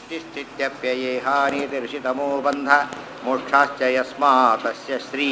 सृष्टिस्थित्यप्ययेहानीतिर्षितमो बन्ध मोक्षाश्च यस्मातस्य श्री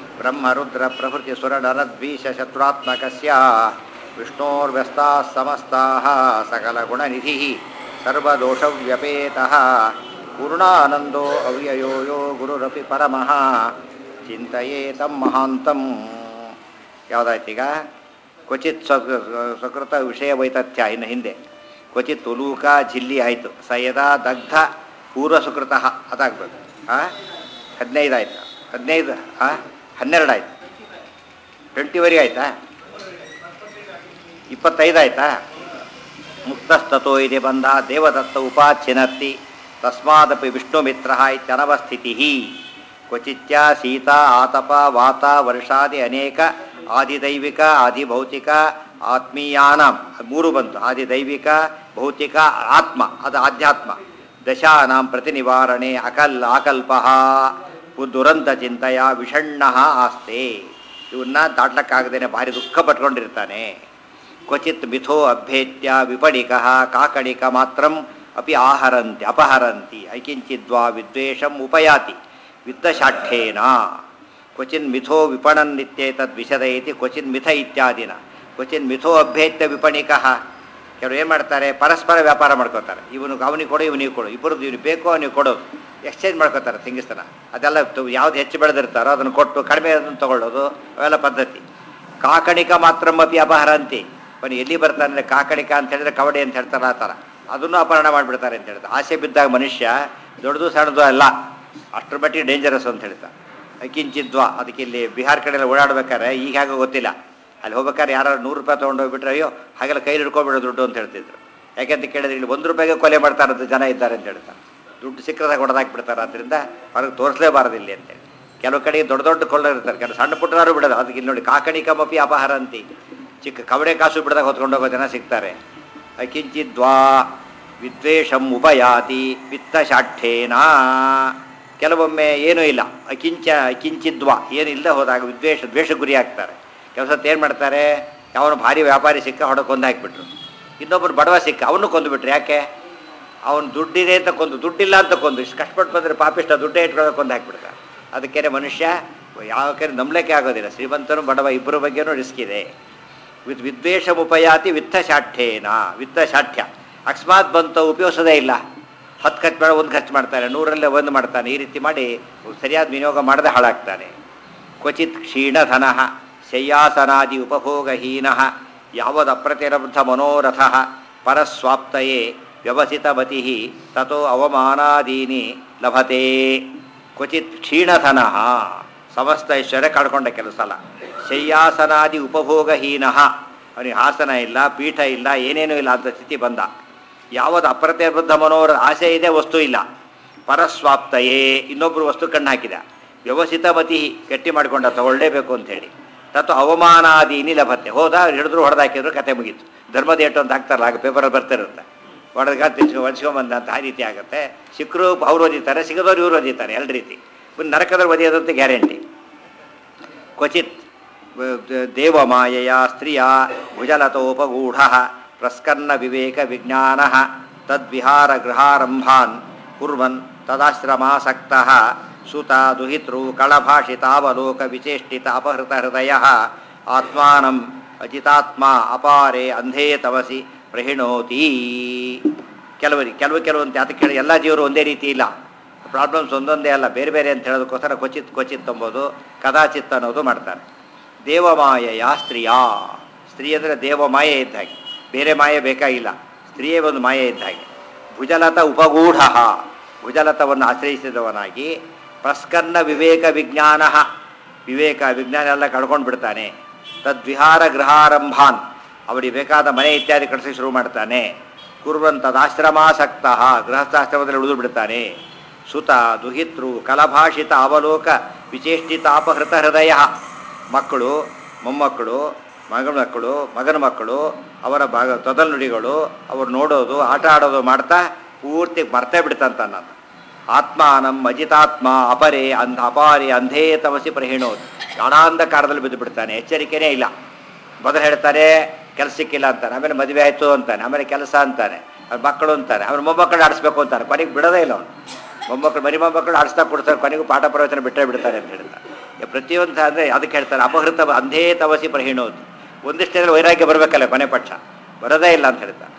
ब्रह्मरुद्रप्रभृतिसुरनरद्वीषशत्रुरात्मकस्य विष्णोर्व्यस्ताः समस्ताः सकलगुणनिधिः सर्वदोषव्यपेतः पूर्णानन्दो अव्ययो यो ಗುರುರಪಿ ಪರಮಃ ಚಿಂತೆಯೇತಂ ಮಹಾಂತಂ ಯಾವುದಾಯ್ತೀಗ ಕ್ವಚಿತ್ ಸ್ವಕ ಸ್ವಕೃತ ವಿಷಯ ವೈತಥ್ಯ ಇನ್ನು ಹಿಂದೆ ಕ್ವಚಿತ್ ಉಲೂಕ ಜಿಲ್ಲಿ ಆಯಿತು ಸಯದಾ ದಗ್ಧ ಪೂರ್ವ ಸುಕೃತ ಅದಾಗಬೇಕು ಹಾಂ ಹದಿನೈದು ಆಯಿತು ಹದಿನೈದು ಹಾಂ ಹನ್ನೆರಡು ಆಯಿತು ಟ್ವೆಂಟಿವರೆಗೆ ಆಯಿತಾ ಇಪ್ಪತ್ತೈದು ಆಯಿತಾ ಮುಕ್ತಸ್ತತೋ ಇದೆ ಬಂದ ದೇವದತ್ತ ಉಪಾಚ್ಛಿನತ್ತಿ ತಸ್ಮಾದಪಿ ವಿಷ್ಣುಮಿತ್ರ ಇತ್ಯನವಸ್ಥಿತಿ ಕ್ವಚಿತ್ಯ ಶೀತ ಆತಪ ವಾತ ವರ್ಷಾದಿ ಅನೇಕ ಆದಿದೈವಿಕ ಆದಿಭೌತಿಕ ಆತ್ಮೀಯಾನಾಂ ಮೂರು ಬಂತು ಆದಿದೈವಿಕ ಭೌತಿಕ ಆತ್ಮ ಅದು ಆಧ್ಯಾತ್ಮ ದಶಾನಾಂ ಪ್ರತಿನಿವಾರಣೆ ಅಕಲ್ ಆಕಲ್ಪ ದುರಂತ ಚಿಂತೆಯ ವಿಷಣ್ಣ ಆಸ್ತೆ ಇವನ್ನ ದಾಟ್ಲಕ್ಕಾಗದೇನೆ ಭಾರಿ ದುಃಖ ಪಟ್ಕೊಂಡಿರ್ತಾನೆ ಕ್ವಚಿತ್ ಮಿಥೋ ಅಭ್ಯೇತ್ಯ ವಿಪಣಿಕ ಕಾಕಣಿಕ ಮಾತ್ರಂ ಅಪಿ ಆಹರಂತಿ ಅಪಹರಂತಿ ಐಕಿಂಚಿದ್ವಾ ವಿದ್ವೇಷಂ ಉಪಯಾತಿ ವಿತ್ತಶಾಠ್ಯೇನ ಕ್ವಚಿನ್ ಮಿಥೋ ವಿಪಣನ್ ನಿತ್ಯೇತದ್ ವಿಶದಯತಿ ಕ್ವಚಿನ್ ಮಿಥ ಇತ್ಯಾದಿನ ಕ್ವಚಿನ್ ಮಿಥೋ ಅಭ್ಯೇತ್ಯ ವಿಪಣಿಕ ಕೆಲವರು ಏನು ಮಾಡ್ತಾರೆ ಪರಸ್ಪರ ವ್ಯಾಪಾರ ಮಾಡ್ಕೋತಾರೆ ಇವನು ಅವನಿಗೆ ಕೊಡು ಇವನಿಗೆ ಕೊಡು ಇಬ್ಬರದ್ದು ಇವನಿಗೆ ಬೇಕು ಅವನಿಗೆ ಕೊಡೋದು ಎಕ್ಸ್ಚೇಂಜ್ ಮಾಡ್ಕೋತಾರೆ ಸಿಂಗಿಸ್ತನ ಅದೆಲ್ಲ ಯಾವ್ದು ಹೆಚ್ಚು ಬೆಳೆದಿರ್ತಾರೋ ಅದನ್ನು ಕೊಟ್ಟು ಕಡಿಮೆ ಅದನ್ನು ತಗೊಳ್ಳೋದು ಅವೆಲ್ಲ ಪದ್ಧತಿ ಕಾಕಣಿಕ ಮಾತ್ರಮಪಿ ಅಪಹರಂತಿ ಅವನು ಎಲ್ಲಿ ಬರ್ತಾನೆ ಅಂದರೆ ಕಾಕಣಿಕ ಅಂತ ಹೇಳಿದ್ರೆ ಕವಡೆ ಅಂತ ಹೇಳ್ತಾರೆ ಆ ಥರ ಅದನ್ನು ಅಪಹರಣ ಮಾಡಿಬಿಡ್ತಾರೆ ಅಂತ ಹೇಳ್ತಾರೆ ಆಸೆ ಬಿದ್ದಾಗ ಮನುಷ್ಯ ದೊಡ್ಡದು ಸಣ್ಣದು ಅಲ್ಲ ಅಷ್ಟರ ಮಟ್ಟಿಗೆ ಡೇಂಜರಸ್ ಅಂತ ಹೇಳ್ತಾ ಕಿಂಚಿದ್ವಾ ಅದಕ್ಕೆ ಇಲ್ಲಿ ಬಿಹಾರ ಕಡೆ ಎಲ್ಲ ಓಡಾಡ್ಬೇಕಾದ್ರೆ ಈಗ ಹೇಗೋ ಗೊತ್ತಿಲ್ಲ ಅಲ್ಲಿ ಹೋಗ್ಬೇಕಾದ್ರೆ ಯಾರು ನೂರು ರೂಪಾಯಿ ತೊಗೊಂಡು ಹೋಗ್ಬಿಟ್ರೆ ಅಯ್ಯೋ ಹಾಗೆಲ್ಲ ಕೈಲಿ ಹಿಡ್ಕೊಬಿಡೋ ದುಡ್ಡು ಅಂತ ಹೇಳ್ತಿದ್ರು ಯಾಕೆಂತ ಕೇಳಿದ್ರೆ ಇಲ್ಲಿ ಒಂದು ರೂಪಾಯಿಗೆ ಕೊಲೆ ಮಾಡ್ತಾರಂತ ಜನ ಇದ್ದಾರೆ ಅಂತ ಹೇಳ್ತಾರೆ ದುಡ್ಡು ಸಿಕ್ಕದಾಗ ಹೊಡೆದಾಕ್ಬಿಡ್ತಾರೆ ಅದರಿಂದ ಹೊರಗೆ ತೋರಿಸಲೇಬಾರದು ಇಲ್ಲಿ ಅಂತೇಳಿ ಕೆಲವು ಕಡೆ ದೊಡ್ಡ ದೊಡ್ಡ ಕೊಳ್ಳ ಇರ್ತಾರೆ ಕೆಲವು ಸಣ್ಣ ಪುಟ್ಟನಾರು ಬಿಡೋದು ಅದಕ್ಕೆ ಇಲ್ಲಿ ನೋಡಿ ಕಾಕಣಿಕಮಪಿ ಅಪಹರಂತಿ ಚಿಕ್ಕ ಕವಡೆ ಕಾಸು ಬಿಡದಾಗ ಹೊತ್ಕೊಂಡು ಹೋಗೋ ಜನ ಸಿಗ್ತಾರೆ ಅಕಿಂಚಿದ್ವಾ ವಿದ್ವೇಷಂ ಉಪಯಾತಿ ವಿತ್ತಶಾಠ್ಯೇನ ಕೆಲವೊಮ್ಮೆ ಏನೂ ಇಲ್ಲ ಅಕಿಂಚ ಅಕಿಂಚಿದ್ವಾ ಏನಿಲ್ಲ ಹೋದಾಗ ವಿದ್ವೇಷ ದ್ವೇಷ ಗುರಿ ಆಗ್ತಾರೆ ಕೆಲಸ ಏನು ಮಾಡ್ತಾರೆ ಅವನು ಭಾರಿ ವ್ಯಾಪಾರಿ ಸಿಕ್ಕ ಹೊಡ ಕೊಂದು ಹಾಕಿಬಿಟ್ರು ಇನ್ನೊಬ್ಬರು ಬಡವ ಸಿಕ್ಕ ಅವನು ಕೊಂದುಬಿಟ್ರು ಯಾಕೆ ಅವನು ದುಡ್ಡಿದೆ ಅಂತ ಕೊಂದು ದುಡ್ಡಿಲ್ಲ ಅಂತ ಕೊಂದು ಇಷ್ಟು ಕಷ್ಟಪಟ್ಟು ಬಂದರೆ ಪಾಪಿಷ್ಟ ದುಡ್ಡೇ ಇಟ್ಕೊಳ್ಳೋ ಕೊಂದು ಹಾಕ್ಬಿಡ್ತಾರೆ ಅದಕ್ಕೇನೆ ಮನುಷ್ಯ ಯಾವ ಕಡೆ ನಂಬಲಿಕ್ಕೆ ಆಗೋದಿಲ್ಲ ಶ್ರೀಮಂತನು ಬಡವ ಇಬ್ಬರ ಬಗ್ಗೆನೂ ರಿಸ್ಕ್ ಇದೆ ವಿತ್ ವಿದ್ವೇಷ ಉಪಯಾತಿ ವಿತ್ತಶಾಠ್ಯೇನ ವಿತ್ತಶಾಠ್ಯ ಅಕಸ್ಮಾತ್ ಬಂತು ಉಪಯೋಗಿಸೋದೇ ಇಲ್ಲ ಹತ್ತು ಖರ್ಚು ಬೇಡ ಒಂದು ಖರ್ಚು ಮಾಡ್ತಾನೆ ನೂರಲ್ಲೇ ಒಂದು ಮಾಡ್ತಾನೆ ಈ ರೀತಿ ಮಾಡಿ ಸರಿಯಾದ ವಿನಿಯೋಗ ಮಾಡದೆ ಹಾಳಾಗ್ತಾನೆ ಕ್ವಚಿತ್ ಕ್ಷೀಣಧನ ಶಯ್ಯಾಸನಾದಿ ಉಪಭೋಗಹೀನ ಯಾವದಪ್ರತಿರಬ್ಧ ಮನೋರಥ ಪರಸ್ವಾಪ್ತಯೇ ವ್ಯವಸಿತಮತಿ ತಥೋ ಅವಮಾನಾದೀನಿ ಲಭತೆ ಕ್ವಚಿತ್ ಕ್ಷೀಣಧನ ಸಮಸ್ತ ಐಶ್ವರ್ಯ ಕಳ್ಕೊಂಡ ಕೆಲವು ಸಲ ಶಯ್ಯಾಸನಾದಿ ಉಪಭೋಗಹೀನ ಅವನಿಗೆ ಹಾಸನ ಇಲ್ಲ ಪೀಠ ಇಲ್ಲ ಏನೇನೂ ಇಲ್ಲ ಅಂತ ಸ್ಥಿತಿ ಬಂದ ಯಾವುದು ಅಪ್ರತಿಬದ್ಧ ಮನೋರ ಆಸೆ ಇದೆ ವಸ್ತು ಇಲ್ಲ ಪರಸ್ವಾಪ್ತಯೇ ಇನ್ನೊಬ್ಬರು ವಸ್ತು ಕಣ್ಣು ಹಾಕಿದ ವ್ಯವಸಿತ ಮತಿ ಗಟ್ಟಿ ಮಾಡಿಕೊಂಡ ತಗೊಳ್ಳೇಬೇಕು ಹೇಳಿ ತತ್ತು ಅವಮಾನಾದೀನಿ ಲಭತೆ ಹೋದ ಹಿಡಿದ್ರು ಹೊಡೆದಾಕಿದ್ರು ಕತೆ ಮುಗೀತು ಧರ್ಮದ ಏಟು ಅಂತ ಹಾಕ್ತಾರಲ್ಲ ಆಗ ಪೇಪರಲ್ಲಿ ಬರ್ತಿರುತ್ತೆ ಹೊಡೆದ ತಿನ್ಸ್ಕೊ ಹೊಡ್ಸ್ಕೊಂಬಂದ ಅಂತ ಆ ರೀತಿ ಆಗುತ್ತೆ ಸಿಕ್ಕರು ಅವ್ರು ಓದಿತಾರೆ ಸಿಗದವ್ರು ಇವ್ರು ಓದಿತಾರೆ ಎರಡು ರೀತಿ ಇನ್ನು ನರಕದಲ್ಲಿ ಓದಿಯೋದಂತ ಗ್ಯಾರಂಟಿ ಕ್ವಚಿತ್ ದೇವಮಾಯೆಯ ಸ್ತ್ರೀಯ ಭುಜಲತೋಪಗೂಢ ಪ್ರಸ್ಕನ್ನ ವಿವೇಕ ವಿಜ್ಞಾನ ತದ್ವಿಹಾರ ಗೃಹಾರಂಭಾನ್ ಕುರ್ವನ್ ತದಾಶ್ರಮಾಸಕ್ತ ಸುತ ದುಹಿತೃ ಕಳಭಾಷಿತಾವಲೋಕ ವಿಚೇಷ್ಟಿತ ಅಪಹೃತ ಹೃದಯ ಆತ್ಮಾನಂ ಅಜಿತಾತ್ಮ ಅಪಾರೆ ಅಂಧೇ ತಮಸಿ ಪ್ರಹಿಣೋತಿ ಕೆಲವರಿಗೆ ಕೆಲವು ಕೆಲವು ಅಂತ ಅದಕ್ಕೆ ಹೇಳಿ ಎಲ್ಲ ಜೀವರು ಒಂದೇ ರೀತಿ ಇಲ್ಲ ಪ್ರಾಬ್ಲಮ್ಸ್ ಒಂದೊಂದೇ ಅಲ್ಲ ಬೇರೆ ಬೇರೆ ಅಂತ ಹೇಳೋದಕ್ಕೋಸ್ಕರ ಕ್ವಚಿತ್ ಕ್ವಚಿತ್ ಎಂಬುದು ಕದಾಚಿತ್ ಅನ್ನೋದು ಮಾಡ್ತಾರೆ ದೇವಮಾಯೆಯ ಸ್ತ್ರೀಯ ಸ್ತ್ರೀ ಅಂದರೆ ದೇವಮಾಯೆ ಇದ್ದ ಹಾಗೆ ಬೇರೆ ಮಾಯೆ ಬೇಕಾಗಿಲ್ಲ ಸ್ತ್ರೀಯೇ ಒಂದು ಮಾಯೆ ಇದ್ದ ಹಾಗೆ ಭುಜಲತ ಉಪಗೂಢ ಭುಜಲತವನ್ನು ಆಶ್ರಯಿಸಿದವನಾಗಿ ಪ್ರಸ್ಕನ್ನ ವಿವೇಕ ವಿಜ್ಞಾನ ವಿವೇಕ ವಿಜ್ಞಾನ ಎಲ್ಲ ಕಳ್ಕೊಂಡು ಬಿಡ್ತಾನೆ ತದ್ವಿಹಾರ ಗೃಹಾರಂಭಾನ್ ಅವರಿಗೆ ಬೇಕಾದ ಮನೆ ಇತ್ಯಾದಿ ಕಳಿಸಿ ಶುರು ಮಾಡ್ತಾನೆ ಕುರ್ವನ್ ತದಾಶ್ರಮಾಸಕ್ತ ಗೃಹಸ್ಥಾಶ್ರಮದಲ್ಲಿ ಉಳಿದು ಬಿಡ್ತಾನೆ ಸುತ ದುಹಿತೃ ಕಲಭಾಷಿತ ಅವಲೋಕ ವಿಚೇಷ್ಟಿತ ಅಪಹೃತ ಹೃದಯ ಮಕ್ಕಳು ಮೊಮ್ಮಕ್ಕಳು ಮಗನ ಮಕ್ಕಳು ಮಗನ ಮಕ್ಕಳು ಅವರ ಭಾಗ ತೊದಲ್ ನುಡಿಗಳು ಅವ್ರು ನೋಡೋದು ಆಟ ಆಡೋದು ಮಾಡ್ತಾ ಪೂರ್ತಿ ಮರ್ತೇ ಬಿಡ್ತಂತ ನಾನು ಆತ್ಮಾನಂ ಅಜಿತಾತ್ಮ ಅಪರೆ ಅಂಧ ಅಪಾರಿ ಅಂಧೇ ತಮಸಿ ಪ್ರಹೀಣೋದು ಗಾಢಾಂಧಕಾರದಲ್ಲಿ ಬಿದ್ದು ಬಿಡ್ತಾನೆ ಎಚ್ಚರಿಕೆನೇ ಇಲ್ಲ ಮೊದಲು ಹೇಳ್ತಾರೆ ಕೆಲಸ ಸಿಕ್ಕಿಲ್ಲ ಅಂತಾನೆ ಆಮೇಲೆ ಮದುವೆ ಆಯಿತು ಅಂತಾನೆ ಆಮೇಲೆ ಕೆಲಸ ಅಂತಾನೆ ಅವ್ರ ಮಕ್ಕಳು ಅಂತಾರೆ ಅವ್ರ ಮೊಮ್ಮಕ್ಕಳು ಆಡಿಸ್ಬೇಕು ಅಂತಾರೆ ಕೊನೆಗೆ ಬಿಡೋದೇ ಇಲ್ಲ ಅವ್ನು ಮೊಮ್ಮಕ್ಕಳು ಮರಿ ಮೊಮ್ಮಕ್ಕಳು ಆಡಿಸ್ತಾ ಕೊಡ್ತಾರೆ ಕೊನೆಗೂ ಪಾಠ ಪ್ರವಚನ ಬಿಟ್ಟೇ ಬಿಡ್ತಾರೆ ಅಂತ ಹೇಳ್ತಾರೆ ಈ ಪ್ರತಿಯೊಂದು ಅಂದರೆ ಅದಕ್ಕೆ ಹೇಳ್ತಾರೆ ಅಪಹೃತ ಅಂಧೇ ತವಸಿ ಪ್ರಹೀಣೋದು ಒಂದಿಷ್ಟೇ ವೈರಾಗ್ಯ ಬರಬೇಕಲ್ಲ ಕೊನೆ ಪಕ್ಷ ಬರೋದೇ ಇಲ್ಲ ಅಂತ ಹೇಳ್ತಾರೆ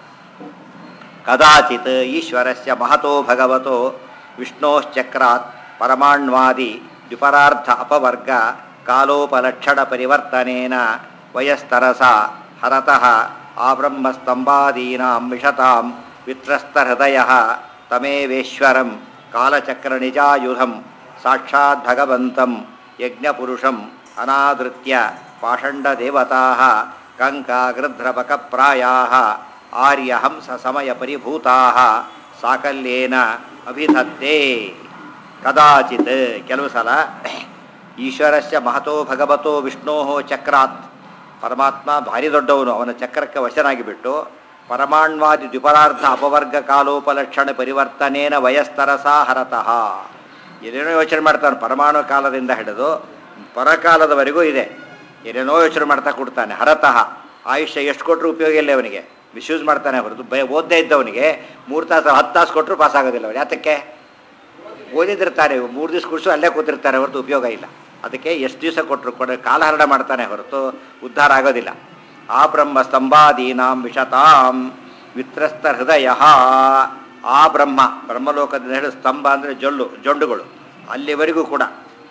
ಕದಾಚಿತ್ ಈಶ್ವರಸ್ಯ ಮಹತೋ ಭಗವತೋ ವಿಷ್ಣೋಶ್ಚಕ್ರಾತ್ ಪರಮಾಣ್ವಾದಿ ದ್ವಿಪರಾರ್ಧ ಅಪವರ್ಗ ಕಾಲೋಪಲಕ್ಷಣ ಪರಿವರ್ತನೇನ ವಯಸ್ತರಸ ಹರತಃ ಆಬ್ರಹ್ಮಸ್ತಂಭಾದೀನಾಂ ವಿಶತಾಂ ವಿತ್ರಸ್ತಹೃದಯ ತಮೇವೇಶ್ವರಂ ಕಾಲಚಕ್ರನಿಜಾಯುಧಂ ಸಾಕ್ಷಾತ್ ಭಗವಂತಂ ಯಜ್ಞಪುರುಷಂ ಅನಾದೃತ್ಯ ಪಾಷಂಡದೇವತಾ ಕಂಕಾಗೃಧ್ರಪಕಪ್ರಾಯಾ ಆರ್ಯಹಂಸ ಸಮಯ ಪರಿಭೂತಾ ಸಾಕಲ್ಯೇನ ಅಭಿಧತ್ತೆ ಕದಾಚಿತ್ ಕೆಲವು ಸಲ ಈಶ್ವರಸ್ಯ ಮಹತೋ ಭಗವತೋ ವಿಷ್ಣೋ ಚಕ್ರಾತ್ ಪರಮಾತ್ಮ ಭಾರಿ ದೊಡ್ಡವನು ಅವನ ಚಕ್ರಕ್ಕೆ ವಶನಾಗಿ ಬಿಟ್ಟು ಪರಮಾಣ್ವಾದಿ ದ್ವಿಪರಾರ್ಧ ಅಪವರ್ಗ ಕಾಲೋಪಲಕ್ಷಣ ಪರಿವರ್ತನೇನ ವಯಸ್ತರಸ ಹರತಃ ಏನೇನೋ ಯೋಚನೆ ಮಾಡ್ತಾನೆ ಪರಮಾಣು ಕಾಲದಿಂದ ಹಿಡಿದು ಪರಕಾಲದವರೆಗೂ ಇದೆ ಏನೇನೋ ಯೋಚನೆ ಮಾಡ್ತಾ ಕೊಡ್ತಾನೆ ಹರತಃ ಆಯುಷ್ಯ ಎಷ್ಟು ಕೊಟ್ಟರು ಉಪಯೋಗ ಇಲ್ಲ ಅವನಿಗೆ ಮಿಸ್ಯೂಸ್ ಮಾಡ್ತಾನೆ ಹೊರತು ಬೈ ಓದದೇ ಇದ್ದವನಿಗೆ ಮೂರು ತಾಸು ಹತ್ತು ತಾಸು ಕೊಟ್ಟರು ಪಾಸ್ ಆಗೋದಿಲ್ಲ ಅವನು ಯಾತಕ್ಕೆ ಓದಿದಿರ್ತಾರೆ ಮೂರು ದಿವಸ ಕುಡಿಸು ಅಲ್ಲೇ ಕೂತಿರ್ತಾರೆ ಹೊರತು ಉಪಯೋಗ ಇಲ್ಲ ಅದಕ್ಕೆ ಎಷ್ಟು ದಿವಸ ಕೊಟ್ಟರು ಕೊಡ ಕಾಲಹರಣ ಮಾಡ್ತಾನೆ ಹೊರತು ಉದ್ಧಾರ ಆಗೋದಿಲ್ಲ ಆ ಬ್ರಹ್ಮ ಸ್ತಂಭಾದೀನಾಂ ವಿಶತಾಂ ವಿತ್ರಸ್ತ ಹೃದಯ ಆ ಬ್ರಹ್ಮ ಬ್ರಹ್ಮಲೋಕದಿಂದ ಹೇಳಿ ಸ್ತಂಭ ಅಂದರೆ ಜೊಳ್ಳು ಜೊಂಡುಗಳು ಅಲ್ಲಿವರೆಗೂ ಕೂಡ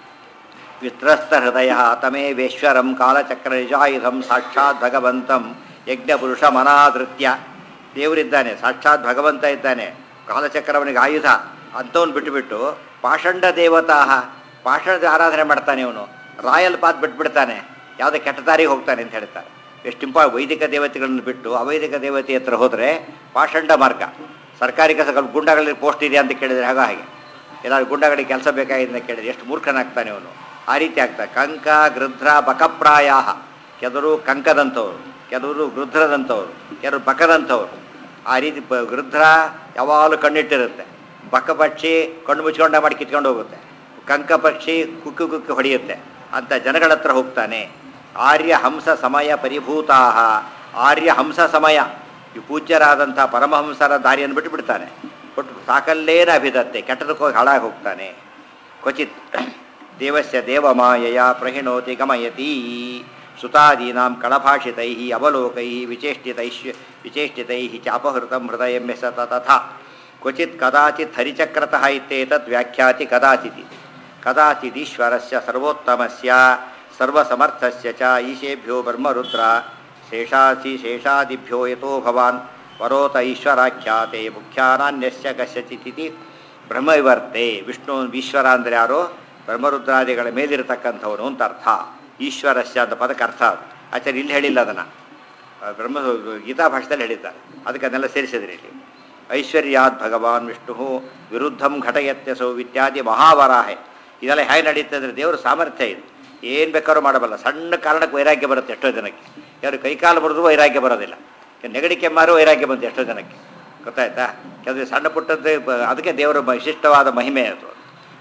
ವಿತ್ರಸ್ತ ಹೃದಯ ತಮೇವೇಶ್ವರಂ ಕಾಲಚಕ್ರ ನಿಜಾಯುಧಂ ಸಾಕ್ಷಾತ್ ಭಗವಂತಂ ಯಜ್ಞಪುರುಷ ಮನಾದೃತ್ಯ ದೇವರಿದ್ದಾನೆ ಸಾಕ್ಷಾತ್ ಭಗವಂತ ಇದ್ದಾನೆ ಕಾಲಚಕ್ರವನಿಗೆ ಆಯುಧ ಅಂಥವ್ನು ಬಿಟ್ಟುಬಿಟ್ಟು ಪಾಷಂಡ ದೇವತಾ ಪಾಷಂಡದ ಆರಾಧನೆ ಮಾಡ್ತಾನೆ ಇವನು ರಾಯಲ್ ಪಾತ್ ಬಿಟ್ಬಿಡ್ತಾನೆ ಯಾವುದೇ ಕೆಟ್ಟ ದಾರಿಗೆ ಹೋಗ್ತಾನೆ ಅಂತ ಹೇಳ್ತಾರೆ ಎಷ್ಟು ಇಂಪಾ ವೈದಿಕ ದೇವತೆಗಳನ್ನು ಬಿಟ್ಟು ಅವೈದಿಕ ದೇವತೆ ಹತ್ರ ಹೋದರೆ ಪಾಷಂಡ ಮಾರ್ಗ ಸರ್ಕಾರಿ ಕೆಲಸ ಗುಂಡಗಳಲ್ಲಿ ಪೋಸ್ಟ್ ಇದೆ ಅಂತ ಕೇಳಿದರೆ ಆಗ ಹಾಗೆ ಏನಾದ್ರು ಗುಂಡಗಳಿಗೆ ಕೆಲಸ ಬೇಕಾಗಿದೆ ಅಂತ ಕೇಳಿದ್ರೆ ಎಷ್ಟು ಮೂರ್ಖನಾಗ್ತಾನೆ ಅವನು ಆ ರೀತಿ ಆಗ್ತಾರೆ ಕಂಕ ಗೃಧ್ರ ಬಕಪ್ರಾಯ ಕೆಲವರು ಕಂಕದಂಥವ್ರು ಕೆಲವರು ಗೃಧ್ರದಂಥವ್ರು ಕೆಲವರು ಬಕದಂಥವ್ರು ಆ ರೀತಿ ಬ ಗೃಧ್ರ ಯಾವಾಗಲೂ ಕಣ್ಣಿಟ್ಟಿರುತ್ತೆ ಬಕ ಪಕ್ಷಿ ಕಣ್ಣು ಮುಚ್ಕೊಂಡ ಮಾಡಿ ಕಿತ್ಕೊಂಡು ಹೋಗುತ್ತೆ ಕಂಕ ಪಕ್ಷಿ ಕುಕ್ಕಿ ಕುಕ್ಕಿ ಹೊಡೆಯುತ್ತೆ ಅಂತ ಜನಗಳ ಹತ್ರ ಹೋಗ್ತಾನೆ ಆರ್ಯ ಹಂಸ ಸಮಯ ಪರಿಭೂತಾ ಆರ್ಯ ಹಂಸ ಸಮಯ ಈ ಪೂಜ್ಯರಾದಂಥ ಪರಮಹಂಸರ ದಾರಿಯನ್ನು ಬಿಟ್ಟು ಬಿಡ್ತಾನೆ ಕೊಟ್ಟು ಸಾಕಲ್ಲೇನ ಅಭಿದತ್ತೆ ಕೆಟ್ಟದಕ್ಕೆ ಹೋಗಿ ಹಾಳಾಗಿ ಹೋಗ್ತಾನೆ ಕ್ವಚಿತ್ ದೇವಸ್ಯ ದೇವಮಾಯಯ ಪ್ರಹಿಣೋತಿ ಗಮಯತಿ ಸುತಾದೀನಾಂ ಕಳಭಾಷಿತೈ ಅವಲೋಕೈ ವಿಚೇಷ್ಟಿತೈ ವಿಚೇಷ್ಟಿತೈ ಚ ಅಪಹೃತಂ ಹೃದಯ ಸತ ತಥಾ ಕ್ವಚಿತ್ ಕದಾಚಿತ್ ಹರಿಚಕ್ರತಃ ಇತ್ಯೇತದ್ ವ್ಯಾಖ್ಯಾತಿ ಕದಾಚಿತಿ ಕದಾಚಿದೀಶ್ವರಸ್ಯ ಸರ್ವೋತ್ತಮಸ್ಯ ಸರ್ವಸಮರ್ಥಸ್ಯ ಚ ಈಶೇಭ್ಯೋ ಬ್ರಹ್ಮರುದ್ರ ಶೇಷಾಸಿ ಶೇಷಾದಿಭ್ಯೋ ಯತೋ ಭವಾನ್ ವರೋತ ಈಶ್ವರಾಖ್ಯಾತೆ ಮುಖ್ಯಾನಾನ್ಯಸ್ಯ ಕಸ್ಯಚಿತಿತಿ ಬ್ರಹ್ಮವಿವರ್ತೆ ವಿಷ್ಣು ಈಶ್ವರ ಅಂದರೆ ಯಾರು ಬ್ರಹ್ಮರುದ್ರಾದಿಗಳ ಮೇಲಿರತಕ್ಕಂಥವನು ಅಂತ ಅರ್ಥ ಈಶ್ವರಸ್ಯ ಅಂತ ಪದಕ್ಕೆ ಅರ್ಥ ಅದು. ಆಚಾರ್ಯ ಇಲ್ಲಿ ಹೇಳಿಲ್ಲ ಅದನ್ನು ಬ್ರಹ್ಮ ಗೀತಾ ಭಾಷೆದಲ್ಲಿ ಹೇಳಿದ್ದಾರೆ ಅದಕ್ಕೆ ಅದನ್ನೆಲ್ಲ ಸೇರಿಸಿದ್ರೆ ಇಲ್ಲಿ ಐಶ್ವರ್ಯಾತ್ ಭಗವಾನ್ ವಿಷ್ಣು ವಿರುದ್ಧಂ ಘಟಯತ್ಯಸೌ ಇತ್ಯಾದಿ ಮಹಾವರಾಹೆ ಇದೆಲ್ಲ ಹೇಗೆ ನಡೀತದೆ ಅಂದರೆ ದೇವರ ಸಾಮರ್ಥ್ಯ ಇದು ಏನು ಬೇಕಾದ್ರೂ ಮಾಡಬಲ್ಲ ಸಣ್ಣ ಕಾರಣಕ್ಕೆ ವೈರಾಗ್ಯ ಬರುತ್ತೆ ಎಷ್ಟೋ ಜನಕ್ಕೆ ಯಾರು ಕೈಕಾಲು ಬರೋದು ವೈರಾಗ್ಯ ಬರೋದಿಲ್ಲ ನೆಗಡಿ ಕೆಮ್ಮಾರು ವೈರಾಗ್ಯ ಬಂತು ಎಷ್ಟೋ ಜನಕ್ಕೆ ಗೊತ್ತಾಯ್ತಾ ಕೆಲವು ಸಣ್ಣ ಪುಟ್ಟದ್ದು ಬ- ಅದಕ್ಕೆ ದೇವರ ವಿಶಿಷ್ಟವಾದ ಮಹಿಮೆ ಅದು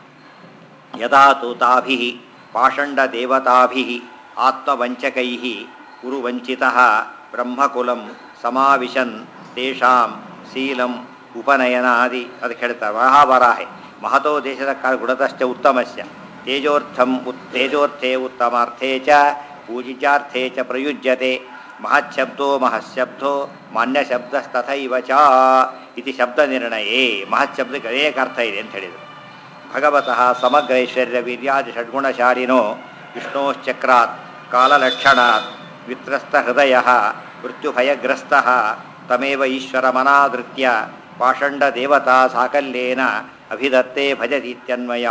ಯದಾ ತು ತಾಭಿ ಪಾಷಂಡ ದೇವತಾಭಿ ಆತ್ಮವಂಚಕೈ ಕುರುವಂಚಿತ ಬ್ರಹ್ಮಕುಲಂ ಸಮಾವಿಶನ್ ತೇಷಾಂ ಶೀಲಂ ಉಪನಯನಾದಿ ಅದಕ್ಕೆ ಹೇಳ್ತಾರೆ ಮಹಾವರಾಹೆ ಮಹತೋ ದೇಶದ ಕಾಲ ಗುಣತಶ್ಚ ಉತ್ತಮಸ್ಯ ತೇಜೋರ್ಥಂ ಉತ್ ತೇಜೋರ್ಥೇ ಉತ್ತಮಾರ್ಥೇ ಚ ಪೂಜಿಚಾರ್ಥೇ ಚ ಪ್ರಯುಜ್ಯತೆ ಮಹಚ್ಛಬ್ದೋ ಮಹಶಬ್ದೋ ಮಾನ್ಯಶಬ್ದಸ್ತಥೈವ ಚ ಇತಿ ಶಬ್ದ ನಿರ್ಣಯೇ ಮಹಚ್ಛಬ್ದಕ್ಕೆ ಅನೇಕ ಅರ್ಥ ಇದೆ ಅಂತ ಹೇಳಿದರು ಭಗವತಃ ಸಮಗ್ರ ಐಶ್ವರ್ಯ ವೀರ್ಯಾದಿ ಷಡ್ಗುಣಶಾಲಿನೋ ವಿಷ್ಣೋಶ್ಚಕ್ರಾತ್ ಕಾಲಲಕ್ಷಣಾತ್ ವಿತ್ರಸ್ತ ಹೃದಯ ಮೃತ್ಯುಭಯಗ್ರಸ್ತ ತಮೇವ ಈಶ್ವರ ಮನಾದೃತ್ಯ ಪಾಷಂಡ ದೇವತಾ ಸಾಕಲ್ಯೇನ ಅಭಿದತ್ತೆ ಭಜತೀತ್ಯನ್ವಯ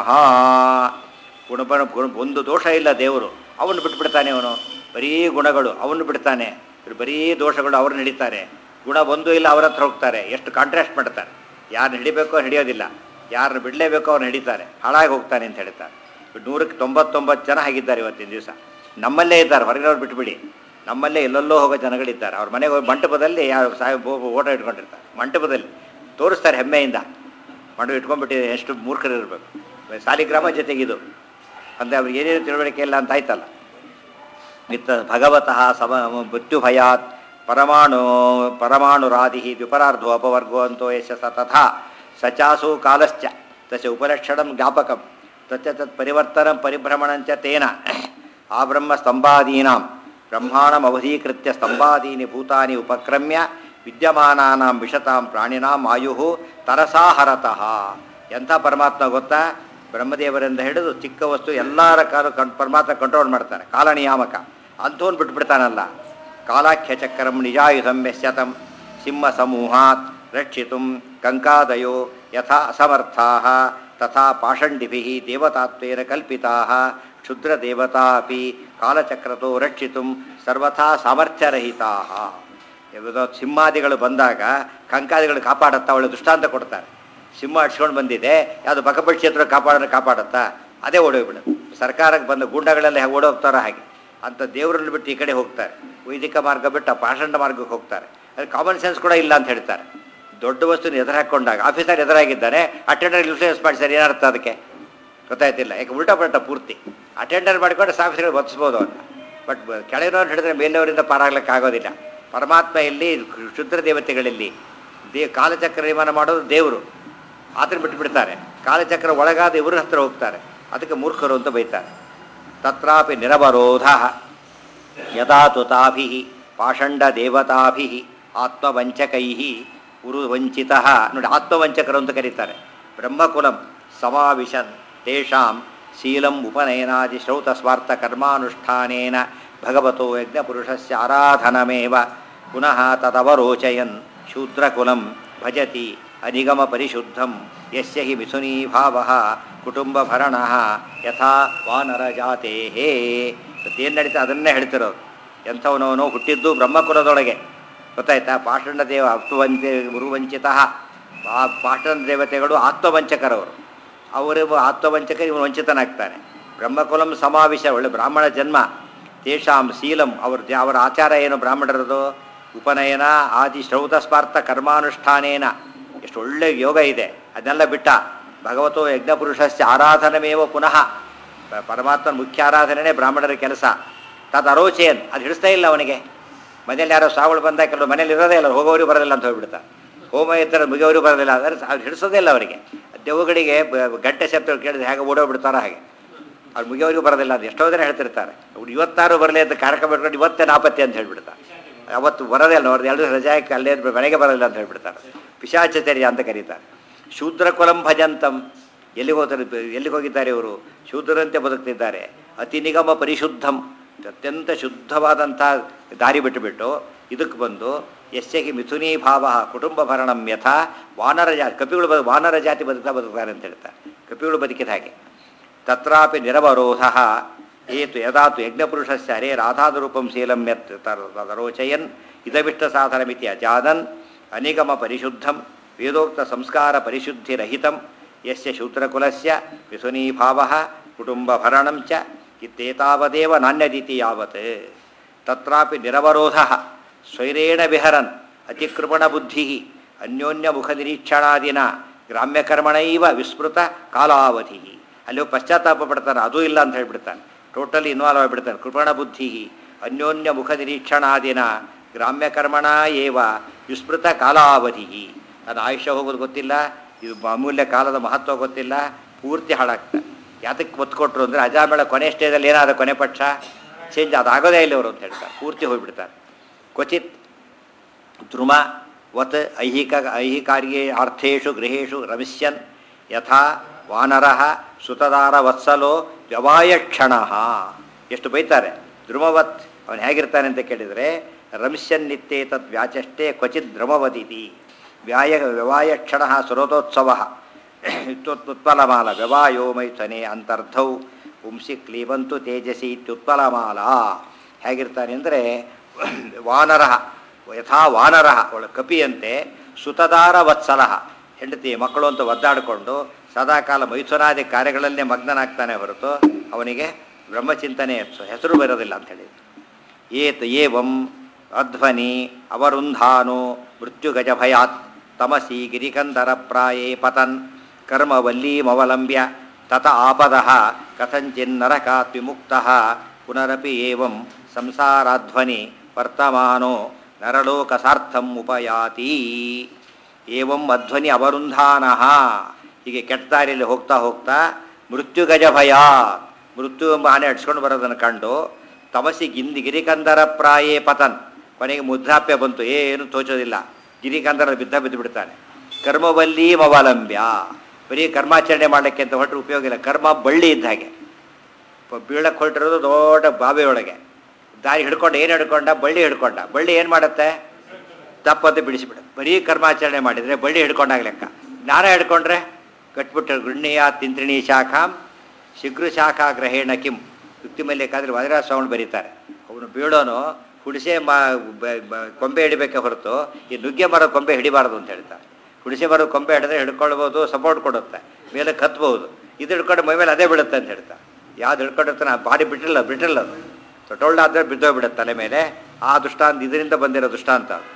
ಗುಣಪಣ ಗುಣ ಒಂದು ದೋಷ ಇಲ್ಲ ದೇವರು ಅವನು ಬಿಟ್ಬಿಡ್ತಾನೆ ಅವನು ಬರೀ ಗುಣಗಳು ಅವನು ಬಿಡ್ತಾನೆ ಇವ್ರು ಬರೀ ದೋಷಗಳು ಅವ್ರನ್ನ ಹಿಡಿತಾರೆ ಗುಣ ಒಂದು ಇಲ್ಲ ಅವ್ರ ಹತ್ರ ಹೋಗ್ತಾರೆ ಎಷ್ಟು ಕಾಂಟ್ರಾಸ್ಟ್ ಮಾಡ್ತಾರೆ ಯಾರನ್ನ ಹಿಡಿಬೇಕೋ ಹಿಡಿಯೋದಿಲ್ಲ ಯಾರನ್ನ ಬಿಡಲೇಬೇಕೋ ಅವ್ರನ್ನ ಹಿಡಿತಾರೆ ಹಾಳಾಗಿ ಹೋಗ್ತಾನೆ ಅಂತ ಹೇಳ್ತಾರೆ ನೂರಕ್ಕೆ ತೊಂಬತ್ತೊಂಬತ್ತು ಜನ ಆಗಿದ್ದಾರೆ ಇವತ್ತಿನ ದಿವಸ ನಮ್ಮಲ್ಲೇ ಇದ್ದಾರೆ ಹೊರಗಿನವ್ರು ಬಿಟ್ಬಿಡಿ ನಮ್ಮಲ್ಲೇ ಎಲ್ಲೆಲ್ಲೋ ಹೋಗೋ ಜನಗಳಿದ್ದಾರೆ ಅವ್ರ ಮನೆಗೆ ಹೋಗಿ ಮಂಟಪದಲ್ಲಿ ಯಾವ ಸಾಹೇಬ್ ಓಟ ಇಟ್ಕೊಂಡಿರ್ತಾರೆ ಮಂಟಪದಲ್ಲಿ ತೋರಿಸ್ತಾರೆ ಹೆಮ್ಮೆಯಿಂದ ಮಂಟಪ ಇಟ್ಕೊಂಡ್ಬಿಟ್ಟಿದೆ ಎಷ್ಟು ಮೂರ್ಖರಿರಬೇಕು ಸಾಲಿಗ್ರಾಮ ಜೊತೆಗಿದು ಅಂದರೆ ಅವ್ರಿಗೆ ಏನೇನು ತಿಳುವಳಿಕೆ ಇಲ್ಲ ಅಂತ ಆಯ್ತಲ್ಲ ಮಿತ್ತ ಭಗವತಃ ಸಮ ಮೃತ್ಯು ಭಯಾತ್ ಪರಮಾಣು ಪರಮಾಣುರಾದಿ ದ್ವಿಪರಾರ್ಧೋ ಅಪವರ್ಗೋ ಅಂತೋ ಯಶ ಸ ತಥಾ ಸಚಾಸು ಕಾಲಶ್ಚ ತಸ್ಯ ಉಪಲಕ್ಷಣಂ ಜ್ಞಾಪಕಂ ತಚ್ಚ ತತ್ ಪರಿವರ್ತನಂ ಪರಿಭ್ರಮಣಂಚ ತೇನ ಆ ಬ್ರಹ್ಮ ಸ್ತಂಭಾದೀನಾಂ ಬ್ರಹ್ಮಾಣಮವಧೀಕೃತ್ಯ ಸ್ತಂಭಾದೀನಿ ಭೂತಾನಿ ಉಪಕ್ರಮ್ಯ ವಿದ್ಯಮಾನಾನಾಂ ವಿಶತಾಂ ಪ್ರಾಣಿನಾಂ ಆಯು ತರಸಾ ಹರತಃ ಎಂಥ ಪರಮಾತ್ಮ ಗೊತ್ತಾ ಬ್ರಹ್ಮದೇವರಿಂದ ಹಿಡಿದು ಚಿಕ್ಕ ವಸ್ತು ಎಲ್ಲರ ಕಾಲು ಕಂ ಪರಮಾತ್ಮ ಕಂಟ್ರೋಲ್ ಮಾಡ್ತಾನೆ ಕಾಲ ನಿಯಾಮಕ ಅಂಥವ್ನು ಬಿಟ್ಬಿಡ್ತಾನಲ್ಲ ಕಾಲಾಖ್ಯ ಚಕ್ರಂ ನಿಜಾಯುಧಂ ಯಶ್ಯತಂ ಸಿಂಹ ಸಮೂಹಾತ್ ರಕ್ಷಿತು ಕಂಕಾದಯೋ ಯಥಾ ಅಸಮರ್ಥಾ ತಥಾ ಪಾಷಂಡಿಭಿ ದೇವತಾತ್ವೇನ ಕಲ್ಪಿತಾ ಕ್ಷುದ್ರದೇವತಾ ಅಪಿ ಕಾಲಚಕ್ರತೋ ರಕ್ಷಿತು ಸರ್ವಥಾ ಸಾಮರ್ಥ್ಯರಹಿತಾ ಯಾವುದೋ ಸಿಂಹಾದಿಗಳು ಬಂದಾಗ ಕಂಕಾದಿಗಳು ಕಾಪಾಡುತ್ತಾ ಅವಳು ದೃಷ್ಟಾಂತ ಕೊಡ್ತಾರೆ ಸಿಂಹ ಅಡ್ಸ್ಕೊಂಡು ಬಂದಿದೆ ಯಾವುದು ಬಕಪಕ್ಷಿ ಹತ್ರ ಕಾಪಾಡೋಣ ಕಾಪಾಡುತ್ತಾ ಅದೇ ಓಡೋಗ್ಬಿಡುತ್ತೆ ಸರ್ಕಾರಕ್ಕೆ ಬಂದ ಗೂಂಡಗಳೆಲ್ಲ ಹೇಗೆ ಓಡೋಗ್ತಾರೋ ಹಾಗೆ ಅಂತ ದೇವರನ್ನು ಬಿಟ್ಟು ಈ ಕಡೆ ಹೋಗ್ತಾರೆ ವೈದಿಕ ಮಾರ್ಗ ಬಿಟ್ಟು ಆ ಪಾಷಂಡ ಮಾರ್ಗಕ್ಕೆ ಹೋಗ್ತಾರೆ ಅದು ಕಾಮನ್ ಸೆನ್ಸ್ ಕೂಡ ಇಲ್ಲ ಅಂತ ಹೇಳ್ತಾರೆ ದೊಡ್ಡ ವಸ್ತುನ ಎದುರು ಹಾಕ್ಕೊಂಡಾಗ ಆಫೀಸರ್ ಎದುರಾಗಿದ್ದಾನೆ ಅಟೆಂಡರ್ ಇನ್ಫ್ಲೂಯೆನ್ಸ್ ಮಾಡಿ ಸರ್ ಏನರ್ಥ ಅದಕ್ಕೆ ಗೊತ್ತಾಯ್ತಿಲ್ಲ ಯಾಕೆ ಉಲ್ಟಾ ಪಲ್ಟಾ ಪೂರ್ತಿ ಅಟೆಂಡರ್ ಮಾಡಿಕೊಂಡು ಆಫೀಸರ್ಗಳು ಬದಿಸ್ಬೋದು ಅವನ್ನ ಬಟ್ ಕೆಳಗಿನವ್ರು ಹಿಡಿದ್ರೆ ಮೇಲಿನವರಿಂದ ಪಾರಾಗ್ಲಿಕ್ಕೆ ಆಗೋದಿಲ್ಲ ಪರಮಾತ್ಮ ಇಲ್ಲಿ ಶುದ್ಧ ದೇವತೆಗಳಲ್ಲಿ ದೇ ಕಾಲಚಕ್ರ ನಿರ್ಮಾಣ ಮಾಡೋದು ದೇವರು ಆತನ ಬಿಟ್ಟುಬಿಡ್ತಾರೆ ಕಾಲಚಕ್ರ ಒಳಗಾದ ಇವ್ರ ಹತ್ರ ಹೋಗ್ತಾರೆ ಅದಕ್ಕೆ ಮೂರ್ಖರು ಅಂತ ಬೈತಾರೆ ತತ್ರಾಪಿ ನಿರವರೋಧ ಯದಾ ತುತಾಭಿ ಪಾಷಂಡ ದೇವತಾಭಿ ಆತ್ಮವಂಚಕೈ ಉರು ವಂಚಿತ ನೋಡಿ ಆತ್ಮವಂಚಕರು ಅಂತ ಕರೀತಾರೆ ಬ್ರಹ್ಮಕುಲಂ ಸಮಾವಿಶನ್ ತೇಷಾಂ ಶೀಲಂ ಉಪನಯನಾದಿ ಶ್ರೌತ ಸ್ವಾರ್ಥ ಕರ್ಮಾನುಷ್ಠಾನೇನ ಭಗವತೋ ಯಜ್ಞಪುರುಷಸ್ಯ ಆರಾಧನಮೇವ ಪುನಃ ತದವರೋಚಯನ್ ಶೂದ್ರಕುಲಂ ಭಜತಿ ಅನಿಗಮ ಪರಿಶುದ್ಧಂ ಯಸ್ಯ ಹಿ ಮಿಥುನೀಭಾವ ಕುಟುಂಬಭರಣ ಯಥಾ ವಾನರ ಜಾತೇ ಏನು ನಡೀತಾ ಅದನ್ನೇ ಹೇಳ್ತಿರೋದು ಎಂಥವನವನು ಹುಟ್ಟಿದ್ದು ಬ್ರಹ್ಮಕುಲದೊಳಗೆ ಗೊತ್ತಾಯ್ತಾ ಪಾಷಂಡ ದೇವ ಅಪ್ತುವಂಚ ಗುರುವಂಚಿತ ಆ ಪಾಷಂಡ ದೇವತೆಗಳು ಆತ್ಮವಂಚಕರವರು ಅವರು ಆತ್ಮವಂಚಕ ಇವನು ವಂಚಿತನಾಗ್ತಾನೆ ಬ್ರಹ್ಮಕುಲಂ ಸಮಾವೇಶ ಒಳ್ಳೆ ಬ್ರಾಹ್ಮಣ ಜನ್ಮ ತೇಷಾಂ ಶೀಲಂ ಅವ್ರ ಜ- ಅವರ ಆಚಾರ ಏನು ಬ್ರಾಹ್ಮಣರದು ಉಪನಯನ ಆದಿ ಶ್ರೌತ ಸ್ಪಾರ್ಥ ಕರ್ಮಾನುಷ್ಠಾನೇನ ಎಷ್ಟು ಒಳ್ಳೆ ಯೋಗ ಇದೆ ಅದನ್ನೆಲ್ಲ ಬಿಟ್ಟ ಭಗವತೋ ಯಜ್ಞಪುರುಷಸ್ಯ ಆರಾಧನಮೇವ ಪುನಃ ಪ- ಪರಮಾತ್ಮನ ಮುಖ್ಯ ಆರಾಧನೆನೇ ಬ್ರಾಹ್ಮಣರ ಕೆಲಸ ತದ್ ಅರೋಚೇನ್ ಅದು ಹಿಡಿಸ್ತಾ ಇಲ್ಲ ಅವನಿಗೆ ಮನೇಲಿ ಯಾರೋ ಸಾವಳು ಬಂದಾಗ ಕೆಲವು ಮನೇಲಿ ಇರೋದೇ ಇಲ್ಲ ಹೋಗೋರು ಬರೋದಿಲ್ಲ ಅಂತ ಹೋಗ್ಬಿಡ್ತಾರೆ ಹೋಮ ಇತರ ಮುಗಿಯೋರು ಬರೋದಿಲ್ಲ ಅಂದರೆ ಅದು ಹಿಡಿಸೋದೇ ಇಲ್ಲ ಅವರಿಗೆ ದೆವ್ವಗಳಿಗೆ ಬ- ಗಂಟೆ ಶಬ್ದ ಕೇಳಿದ್ರೆ ಹೇಗೆ ಓಡೋಗ್ಬಿಡ್ತಾರೋ ಹಾಗೆ ಅವ್ರು ಮುಗಿಯೋರಿಗೂ ಬರೋದಿಲ್ಲ ಅದು ಎಷ್ಟೋ ಜನ ಹೇಳ್ತಿರ್ತಾರೆ ಅವ್ರು ಇವತ್ತಾರು ಬರಲಿ ಅಂತ ಕಾರ್ಯಕ್ರಮ ಇಟ್ಕೊಂಡು ಇವತ್ತೇ ನಾಪತ್ತೆ ಅಂತ ಹೇಳ್ಬಿಡ್ತಾರೆ ಅವತ್ತು ಬರೋದೇ ಇಲ್ಲ ಅವ್ರದ್ದು ಎರಡು ರಜೆ ಹಾಕಿ ಅಲ್ಲೇ ಇದ್ದು ಮನೆಗೆ ಬರೋದಿಲ್ಲ ಅಂತ ಹೇಳ್ಬಿಡ್ತಾರೆ ಪಿಶಾಚರ್ಯ ಅಂತ ಕರೀತಾರೆ ಶೂದ್ರ ಕುಲಂ ಭಜಂತಂ ಎಲ್ಲಿಗೆ ಹೋಗ್ತಾರೆ ಎಲ್ಲಿಗೆ ಹೋಗಿದ್ದಾರೆ ಇವರು ಶೂದ್ರರಂತೆ ಬದುಕ್ತಿದ್ದಾರೆ ಅತಿ ನಿಗಮ ಪರಿಶುದ್ಧಂ ಅತ್ಯಂತ ಶುದ್ಧವಾದಂಥ ದಾರಿ ಬಿಟ್ಟುಬಿಟ್ಟು ಇದಕ್ಕೆ ಬಂದು ಯಸ್ಯಹಿ ಮಿಥುನೀ ಭಾವ ಕುಟುಂಬ ಭರಣಂ ಯಥಾ ವಾನರ ಜಾತಿ ಕಪಿಗಳು ಬದು ವಾನರ ಜಾತಿ ಬದುಕ್ತಾ ಬದುಕ್ತಾರೆ ಅಂತ ಹೇಳ್ತಾರೆ ಕಪಿಗಳು ಬದುಕಿದ ಹಾಗೆ ತತ್ರಾಪಿ ನಿರವರೋಧ ಏತು ಯದಾತು ಯಜ್ಞಪುರುಷಸ್ಯ ಹರೇ ರಾಧಾದರೂಪಂ ಶೀಲಂ ಯತ್ ತರ್- ತದರೋಚಯನ್ ಇದವಿಷ್ಟ ಸಾಧನಮಿತಿ ಅಜಾನನ್ ಅನಿಗಮ ಪರಿಶುದ್ಧಂ ವೇದೋಕ್ತ ಸಂಸ್ಕಾರ ಪರಿಶುದ್ಧಿರಹಿತಂ ಯಸ್ಯ ಶೂದ್ರಕುಲಸ್ಯ ವಿಸುನೀಭಾವ ಕುಟುಂಬಭರಣಂ ಚ ಇತ್ಯೇತಾವದೇವ ನಾಣ್ಯದಿತಿ ಯಾವತ್ ತತ್ರಾಪಿ ನಿರವರೋಧ ಸ್ವೈರೇಣ ವಿಹರನ್ ಅತಿಕ್ರಮಣ ಬುದ್ಧಿ ಅನ್ಯೋನ್ಯ ಮುಖ ನಿರೀಕ್ಷಣಾದಿನ ಗ್ರಾಮ್ಯಕರ್ಮಣೈವ ವಿಸ್ಮೃತ ಕಾಲಾವಧಿ ಅಲ್ಲಿ ಹೋಗಿ ಪಶ್ಚಾತ್ತಾಪ ಪಡ್ತಾನೆ ಅದೂ ಇಲ್ಲ ಅಂತ ಹೇಳ್ಬಿಡ್ತಾನೆ ಟೋಟಲಿ ಇನ್ವಾಲ್ವ್ ಆಗಿಬಿಡ್ತಾನೆ ಕೃಪಣ ಬುದ್ಧಿ ಅನ್ಯೋನ್ಯ ಮುಖ ನಿರೀಕ್ಷಣಾದಿನ ಗ್ರಾಮ್ಯಕರ್ಮಣ ಏವ ವಿಸ್ಮೃತ ಕಾಲಾವಧಿ ಅದು ಆಯುಷ್ಯ ಹೋಗೋದು ಗೊತ್ತಿಲ್ಲ ಇದು ಅಮೂಲ್ಯ ಕಾಲದ ಮಹತ್ವ ಗೊತ್ತಿಲ್ಲ ಪೂರ್ತಿ ಹಾಳಾಗ್ತಾರೆ ಯಾತಕ್ಕೆ ಒತ್ತು ಕೊಟ್ಟರು ಅಂದರೆ ಅಜಾಮೇಳ ಕೊನೆ ಸ್ಟೇಜಲ್ಲಿ ಏನಾದ ಕೊನೆ ಪಕ್ಷ ಚೇಂಜ್ ಅದಾಗೋದೇ ಇಲ್ಲ ಅವರು ಅಂತ ಹೇಳ್ತಾರೆ ಪೂರ್ತಿ ಹೋಗ್ಬಿಡ್ತಾರೆ ಕ್ವಚಿತ್ ಧ್ರುವ ವತ್ ಐಹಿಕ ಐಹಿಕಾರ್ಯೇ ಅರ್ಥೇಶು ಗೃಹೇಶು ರಮಿಷ್ಯನ್ ಯಥಾ ವಾನರ ಸುತದಾರ ವತ್ಸಲೋ ವ್ಯವಾಯಕ್ಷಣ ಎಷ್ಟು ಬೈತಾರೆ ಧ್ರುಮವತ್ ಅವನು ಹೇಗಿರ್ತಾನೆ ಅಂತ ಕೇಳಿದರೆ ರಮಿಷ್ಯನ್ ನಿತ್ಯೇ ತದ್ ವ್ಯಾಚಷ್ಟೇ ಕ್ವಚಿತ್ ಧ್ರುಮವದಿತಿ ವ್ಯಾಯ ವ್ಯವಾಯಕ್ಷಣ ಸುರತೋತ್ಸವ ಇತ್ಯುತ್ಪಲಮಾಲ ವ್ಯವಾಯೋ ಮೈಥನೆ ಅಂತರ್ಧೌ ಪುಂಸಿ ಕ್ಲೀವಂತು ತೇಜಸಿ ಇತ್ಯುತ್ಪಲಮಾಲ ಹೇಗಿರ್ತಾನೆ ಅಂದರೆ ವಾನರ ಯಥಾ ವಾನರ ಒಳ ಕಪಿಯಂತೆ ಸುತದಾರ ವತ್ಸಲ ಹೆಂಡತಿ ಮಕ್ಕಳು ಅಂತ ಒದ್ದಾಡಿಕೊಂಡು ಸದಾಕಾಲ ಮೈಥುನಾದಿ ಕಾರ್ಯಗಳಲ್ಲೇ ಮಗ್ನನಾಗ್ತಾನೆ ಹೊರತು ಅವನಿಗೆ ಬ್ರಹ್ಮಚಿಂತನೆ ಹೆಸರು ಬರೋದಿಲ್ಲ ಅಂತ ಹೇಳಿ ಏತ್ ಏವಂ ಅಧ್ವನಿ ಅವರುಂಧಾನೋ ಮೃತ್ಯುಗಜ ಭಯಾತ್ ತಮಸಿ ಗಿರಿಕಂದರ ಪ್ರಾಯೇ ಪತನ್ ಕರ್ಮವಲ್ಲೀಮವಲಂಬ್ಯ ತತ ಆಪದ ಕಥಂಚಿನ್ನರಕಾತ್ ವಿಮುಕ್ತ ಪುನರಪಿ ಏವಂ ಸಂಸಾರಾಧ್ವನಿ ವರ್ತಮಾನೋ ನರಲೋಕ ಸಾರ್ಥಂ ಉಪಯಾತಿ ಏವಂ ಅಧ್ವನಿ ಅವರುಂಧಾನಃ ಹೀಗೆ ಕೆಟ್ಟ ದಾರಿಯಲ್ಲಿ ಹೋಗ್ತಾ ಹೋಗ್ತಾ ಮೃತ್ಯು ಗಜ ಭಯ ಮೃತ್ಯು ಎಂಬ ಆನೆ ಅಡ್ಸ್ಕೊಂಡು ಬರೋದನ್ನು ಕಂಡು ತಮಸಿ ಗಿಂದಿ ಗಿರಿಕಂದರ ಪ್ರಾಯೇ ಪತನ್ ಕೊನೆಗೆ ಮುದ್ರಾಪ್ಯ ಬಂತು ಏನು ತೋಚೋದಿಲ್ಲ ಗಿರಿಕಂದರ ಬಿದ್ದ ಬಿದ್ದು ಬಿಡ್ತಾನೆ ಕರ್ಮವಲ್ಲೀ ಅವಲಂಬ್ಯ ಬರೀ ಕರ್ಮಾಚರಣೆ ಮಾಡಲಿಕ್ಕೆ ಅಂತ ಹೊರಟ್ರೆ ಉಪಯೋಗ ಇಲ್ಲ ಕರ್ಮ ಬಳ್ಳಿ ಇದ್ದ ಹಾಗೆ ಪ- ಬೀಳಕ್ಕೆ ಹೊರಟಿರೋದು ದೊಡ್ಡ ಬಾವಿ ಒಳಗೆ ದಾರಿ ಹಿಡ್ಕೊಂಡು ಏನು ಹಿಡ್ಕೊಂಡ ಬಳ್ಳಿ ಹಿಡ್ಕೊಂಡ ಬಳ್ಳಿ ಏನು ಮಾಡುತ್ತೆ ತಪ್ಪಂತೆ ಬಿಡಿಸಿಬಿಡುತ್ತೆ ಬರೀ ಕರ್ಮಾಚರಣೆ ಮಾಡಿದರೆ ಬಳ್ಳಿ ಹಿಡ್ಕೊಂಡಾಗ ಲೆಕ್ಕ ಜ್ಞಾನ ಹಿಡ್ಕೊಂಡ್ರೆ ಕಟ್ಬಿಟ್ಟು ಗೃಹ್ಣಿಯ ತಿಂತ್ರಿಣಿ ಶಾಖಾಂ ಶೀಘ್ರ ಶಾಖಾ ಗ್ರಹೇಣ ಕಿಂ ಯುಕ್ತಿ ಮಲ್ಯಕಾದ್ರೆ ವಜ್ರ ಸೌಂಡ್ ಬರೀತಾರೆ ಅವನು ಬೀಳೋನು ಹುಡಿಸೆ ಮಾ ಬ- ಬ- ಕೊಂಬೆ ಹಿಡಿಬೇಕೆ ಹೊರತು ಈ ನುಗ್ಗೆ ಮರದ ಕೊಂಬೆ ಹಿಡಿಬಾರ್ದು ಅಂತ ಹೇಳ್ತಾರೆ ಹುಡಿಸೆ ಮರದ ಕೊಂಬೆ ಹಿಡಿದ್ರೆ ಹಿಡ್ಕೊಳ್ಬೋದು ಸಪೋರ್ಟ್ ಕೊಡುತ್ತೆ ಮೇಲೆ ಕತ್ಬೋದು ಇದು ಹಿಡ್ಕೊಂಡು ಮೈ ಮೇಲೆ ಅದೇ ಬೀಳುತ್ತೆ ಅಂತ ಹೇಳ್ತಾರೆ ಯಾವ್ದು ಹಿಡ್ಕೊಂಡಿರ್ತಾನೆ ಆ ಬಾಡಿ ಬಿಟ್ಟಿಲ್ಲ ಬಿಟ್ಟಿಲ್ಲ ಅದು ತೊಟ್ಟೊಳ್ಳಾದ್ರೆ ಬಿದ್ದೋಗ್ಬಿಡುತ್ತೆ ತಲೆ ಮೇಲೆ ಆ ದುಷ್ಟಾಂತ ಇದರಿಂದ ಬಂದಿರೋ ದುಷ್ಟಾಂತ ಅದು.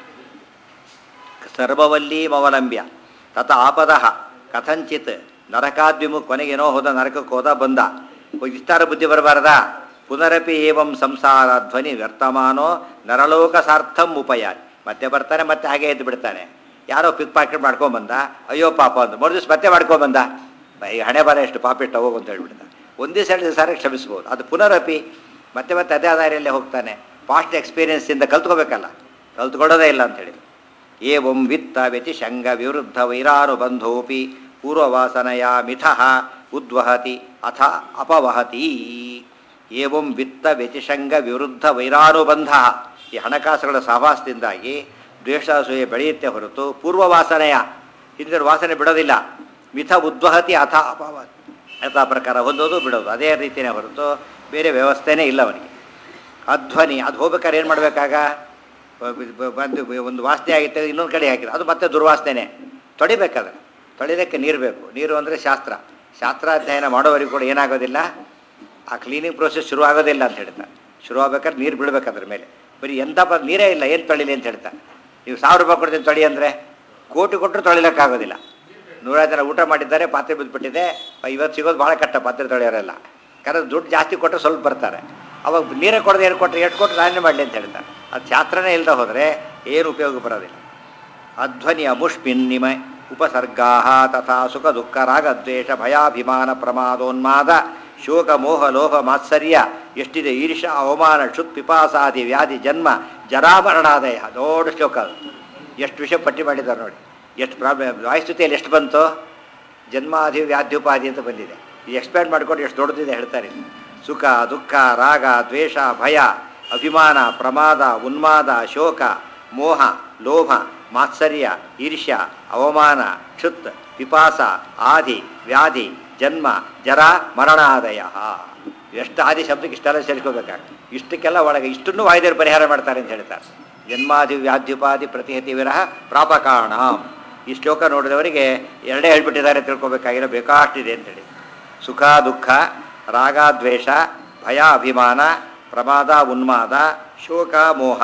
ಸರ್ವವಲ್ಲೀಮವಲಂಬ್ಯ ತತ ಆಪದ ಕಥಂಚಿತ್ ನರಕಾದ್ವಿಮು ಕೊನೆಗೇನೋ ಹೋದ ನರಕಕ್ಕೆ ಹೋದ ಬಂದ ವಿಸ್ತಾರ ಬುದ್ಧಿ ಬರಬಾರದಾ ಪುನರಪಿ ಏವಂ ಸಂಸಾರ ಧ್ವನಿ ವ್ಯರ್ಥಮಾನೋ ನರಲೋಕ ಸಾರ್ಥಂ ಉಪಯಾರಿ ಮತ್ತೆ ಬರ್ತಾನೆ ಮತ್ತೆ ಹಾಗೆ ಎದ್ದು ಬಿಡ್ತಾನೆ ಯಾರೋ ಪಿಕ್ ಪಾಕೆಟ್ ಮಾಡ್ಕೊಂಬಂದ ಅಯ್ಯೋ ಪಾಪ ಅಂತ ಮರು ದಿವಸ ಮತ್ತೆ ಮಾಡ್ಕೊಂಬಂದ ಈ ಹಣೆ ಬರ ಎಷ್ಟು ಪಾಪಿಟ್ಟ ಹೋಗು ಅಂತ ಹೇಳ್ಬಿಡ್ತಾನೆ ಒಂದು ದಿವಸ ಎರಡು ದಿವಸ ಕ್ಷಮಿಸ್ಬೋದು ಅದು ಪುನರಪಿ ಮತ್ತೆ ಮತ್ತೆ ಅದೇ ದಾರಿಯಲ್ಲೇ ಹೋಗ್ತಾನೆ ಪಾಸ್ಟ್ ಎಕ್ಸ್ಪೀರಿಯನ್ಸಿಂದ ಕಲ್ತ್ಕೋಬೇಕಲ್ಲ ಕಲ್ತ್ಕೊಳ್ಳೋದೇ ಇಲ್ಲ ಅಂತ ಹೇಳಿ ಏವಂ ವಿತ್ತ ವ್ಯತಿಶಂಗ ವಿವೃದ್ಧ ವೈರಾನುಬಂಧೋಪಿ ಪೂರ್ವವಾಸನಯ ಮಿಥಃ ಉದ್ವಹತಿ ಅಥ ಅಪವಹತಿ ಏವಂ ವಿತ್ತ ವ್ಯತಿಶಂಗ ವಿವೃದ್ಧ ವೈರಾನುಬಂಧ ಈ ಹಣಕಾಸುಗಳ ಸಹವಾಸದಿಂದಾಗಿ ದ್ವೇಷಾಸೂಯೆ ಬೆಳೆಯುತ್ತೆ ಹೊರತು ಪೂರ್ವವಾಸನೆಯ ಹಿಂದಿನ ವಾಸನೆ ಬಿಡೋದಿಲ್ಲ ಮಿಥ ಉದ್ವಹತಿ ಅಥ ಅಪವಹತಿ ಯಥಾ ಪ್ರಕಾರ ಹೊಂದೋದು ಬಿಡೋದು ಅದೇ ರೀತಿಯೇ ಹೊರತು ಬೇರೆ ವ್ಯವಸ್ಥೆನೇ ಇಲ್ಲ ಅವನಿಗೆ ಅಧ್ವನಿ ಅದು ಹೋಗ್ಬೇಕಾದ್ರೆ ಏನು ಮಾಡಬೇಕಾಗ ಬಂದು ಒಂದು ವಾಸನೆ ಆಗಿತ್ತು ಇನ್ನೊಂದು ಕಡೆ ಹಾಕಿದ್ರು ಅದು ಮತ್ತೆ ದುರ್ವಾಸನೆ ತೊಳಿಬೇಕಾದ್ರೆ ತೊಳಿಲಿಕ್ಕೆ ನೀರು ಬೇಕು ನೀರು ಅಂದರೆ ಶಾಸ್ತ್ರ ಶಾಸ್ತ್ರಾಧ್ಯಯನ ಮಾಡೋವರೆಗೂ ಕೂಡ ಏನಾಗೋದಿಲ್ಲ ಆ ಕ್ಲೀನಿಂಗ್ ಪ್ರೋಸೆಸ್ ಶುರು ಆಗೋದಿಲ್ಲ ಅಂತ ಹೇಳ್ತಾರೆ ಶುರು ಆಗ್ಬೇಕಾದ್ರೆ ನೀರು ಬೀಳ್ಬೇಕು ಅದ್ರ ಮೇಲೆ ಬರೀ ಎಂಥ ಪ ನೀರೇ ಇಲ್ಲ ಏನು ತೊಳಿಲಿ ಅಂತ ಹೇಳ್ತಾರೆ ನೀವು ಸಾವಿರ ರೂಪಾಯಿ ಕೊಡ್ತೀನಿ ತೊಳಿ ಅಂದರೆ ಕೋಟಿ ಕೊಟ್ಟರು ತೊಳಿಲಿಕ್ಕಾಗೋದಿಲ್ಲ ನೂರಾರು ಜನ ಊಟ ಮಾಡಿದ್ದಾರೆ ಪಾತ್ರೆ ಬಿದ್ದುಬಿಟ್ಟಿದೆ ಇವತ್ತು ಸಿಗೋದು ಭಾಳ ಕಷ್ಟ ಪಾತ್ರೆ ತೊಳೆಯೋರೆಲ್ಲ കാരണം ದುಡ್ಡು ಜಾಸ್ತಿ ಕೊಟ್ಟರೆ ಸ್ವಲ್ಪ ಬರ್ತಾರೆ ಅವಾಗ ನೀರೇ ಕೊಡದೆ ಏನು ಕೊಟ್ಟರೆ ಎಷ್ಟು ಕೊಟ್ಟರೆ ನಾನೇ ಮಾಡಲಿ ಅಂತ ಹೇಳ್ತಾರೆ ಅದು ಶಾಸ್ತ್ರನೇ ಇಲ್ಲದೆ ಹೋದರೆ ಏನು ಉಪಯೋಗ ಬರೋದಿಲ್ಲ ಅಧ್ವನಿ ಅಮುಷ್ಮಿನ್ ನಿಮ ಉಪಸರ್ಗಾ ತಥಾ ಸುಖ ದುಃಖ ರಾಗದ್ವೇಷ ಭಯಾಭಿಮಾನ ಪ್ರಮಾದೋನ್ಮಾದ ಶೋಕ ಮೋಹ ಲೋಭ ಮಾತ್ಸರ್ಯ ಎಷ್ಟಿದೆ ಈರ್ಷ ಅವಮಾನ ಕ್ಷುತ್ ಪಿಪಾಸಾದಿ ವ್ಯಾಧಿ ಜನ್ಮ ಜರಾಮರಣಾದಯ ದೊಡ್ಡ ಶ್ಲೋಕ ಅದು ಎಷ್ಟು ವಿಷಯ ಪಟ್ಟಿ ಮಾಡಿದ್ದಾರೆ ನೋಡಿ ಎಷ್ಟು ಪ್ರಾಬ್ಲಮ್ ವಾಯುಸ್ತುತಿಯಲ್ಲಿ ಎಷ್ಟು ಬಂತು ಜನ್ಮಾಧಿ ವ್ಯಾಧ್ಯುಪಾಧಿ ಅಂತ ಬಂದಿದೆ ಇದು ಎಕ್ಸ್ಪ್ಲೇನ್ ಮಾಡಿಕೊಂಡು ಎಷ್ಟು ದೊಡ್ಡದಿದೆ ಹೇಳ್ತಾರೆ ಇಲ್ಲಿ. ಸುಖ ದುಃಖ ರಾಗ ದ್ವೇಷ ಭಯ ಅಭಿಮಾನ ಪ್ರಮಾದ ಉನ್ಮಾದ ಶೋಕ ಮೋಹ ಲೋಭ ಮಾತ್ಸರ್ಯ ಈರ್ಷ್ಯ ಅವಮಾನ ಕ್ಷುತ್ ಪಿಪಾಸ ಆದಿ ವ್ಯಾಧಿ ಜನ್ಮ ಜರ ಮರಣಾದಯ ಎಷ್ಟು ಆದಿ ಶಬ್ದಕ್ಕೆ ಇಷ್ಟೆಲ್ಲ ಸೇರ್ಕೋಬೇಕಾಗ ಇಷ್ಟಕ್ಕೆಲ್ಲ ಒಳಗೆ ಇಷ್ಟನ್ನು ವಾಯುದೇವರು ಪರಿಹಾರ ಮಾಡ್ತಾರೆ ಅಂತ ಹೇಳ್ತಾರೆ ಜನ್ಮಾದಿ ವ್ಯಾಧ್ಯುಪಾದಿ ಪ್ರತಿಹತಿ ವಿರಹ ಪ್ರಾಪಕಾಣ ಈ ಶ್ಲೋಕ ನೋಡಿದವರಿಗೆ ಎರಡೇ ಹೇಳ್ಬಿಟ್ಟಿದ್ದಾರೆ ತಿಳ್ಕೊಬೇಕಾಗಿರೋ ಬೇಕಾಷ್ಟಿದೆ ಅಂತೇಳಿ ಸುಖ ದುಃಖ ರಾಗ ದ್ವೇಷ ಭಯ ಅಭಿಮಾನ ಪ್ರಮಾದ ಉನ್ಮಾದ ಶೋಕ ಮೋಹ